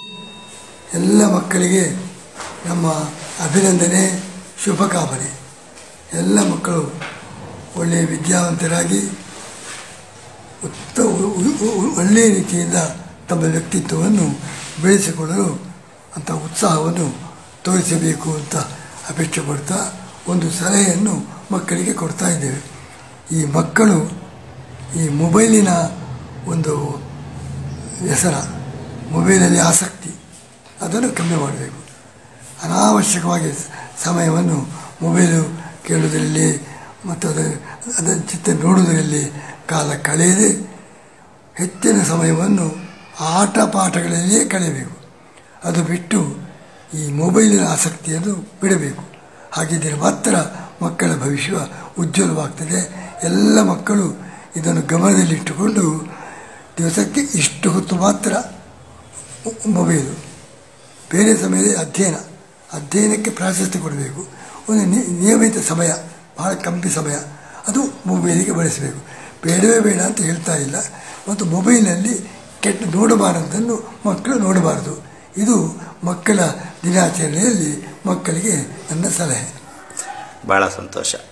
ಎಲ್ಲ ಮಕ್ಕಳಿಗೆ ನಮ್ಮ ಅಭಿನಂದನೆ ಶುಭಕಾಮನೆ ಎಲ್ಲ ಮಕ್ಕಳು ಒಳ್ಳೆಯ ವಿದ್ಯಾವಂತರಾಗಿ ಉತ್ತ ಉ- ಉ- ಉ- ಒಳ್ಳೆಯ ರೀತಿಯಿಂದ ತಮ್ಮ ವ್ಯಕ್ತಿತ್ವವನ್ನು ಬೆಳೆಸಿಕೊಳ್ಳಲು ಅಂಥ ಉತ್ಸಾಹವನ್ನು ತೋರಿಸಬೇಕು ಅಂತ ಅಪೇಕ್ಷೆ ಪಡ್ತಾ ಒಂದು ಸಲಹೆಯನ್ನು ಮಕ್ಕಳಿಗೆ ಕೊಡ್ತಾ ಇದ್ದೇವೆ ಈ ಮಕ್ಕಳು ಈ ಮೊಬೈಲಿನ ಒಂದು ವ್ಯಸನ ಮೊಬೈಲಲ್ಲಿ ಆಸಕ್ತಿ ಅದನ್ನು ಕಮ್ಮಿ ಮಾಡಬೇಕು ಅನಾವಶ್ಯಕವಾಗಿ ಸ- ಸಮಯವನ್ನು ಮೊಬೈಲು ಕೇಳುವುದರಲ್ಲಿ ಮತ್ತು ಅದು ಅದರ ಚಿತ್ರ ನೋಡುವುದರಲ್ಲಿ ಕಾಲ ಕಳೆಯದೆ ಹೆಚ್ಚಿನ ಸಮಯವನ್ನು ಆಟ ಪಾಠಗಳಲ್ಲಿಯೇ ಕಳೆಯಬೇಕು ಅದು ಬಿಟ್ಟು ಈ ಮೊಬೈಲಿನ ಆಸಕ್ತಿಯನ್ನು ಬಿಡಬೇಕು ಹಾಗಿದ್ದರೆ ಮಾತ್ರ ಮಕ್ಕಳ ಭವಿಷ್ಯ ಉಜ್ವಲವಾಗ್ತದೆ ಎಲ್ಲ ಮಕ್ಕಳು ಇದನ್ನು ಗಮನದಲ್ಲಿಟ್ಟುಕೊಂಡು ದಿವಸಕ್ಕೆ ಇಷ್ಟು ಹೊತ್ತು ಮಾತ್ರ ಮೊ- ಮೊಬೈಲು ಬೇರೆ ಸಮಯದಲ್ಲಿ ಅಧ್ಯಯನ ಅಧ್ಯಯನಕ್ಕೆ ಪ್ರಾಶಸ್ತ್ಯ ಕೊಡಬೇಕು ಒಂದು ನಿ- ನಿಯಮಿತ ಸಮಯ ಬಹಳ ಕಮ್ಮಿ ಸಮಯ ಅದು ಮೊಬೈಲಿಗೆ ಬಳಸಬೇಕು ಬೇಡವೇ ಬೇಡ ಅಂತ ಹೇಳ್ತಾ ಇಲ್ಲ ಮತ್ತು ಮೊಬೈಲಲ್ಲಿ ಕೆಟ್ಟ ನೋಡಬಾರದನ್ನು ಮಕ್ಕಳು ನೋಡಬಾರದು ಇದು ಮಕ್ಕಳ ದಿನಾಚರಣೆಯಲ್ಲಿ ಮಕ್ಕಳಿಗೆ ನನ್ನ ಸಲಹೆ ಭಾಳ ಸಂತೋಷ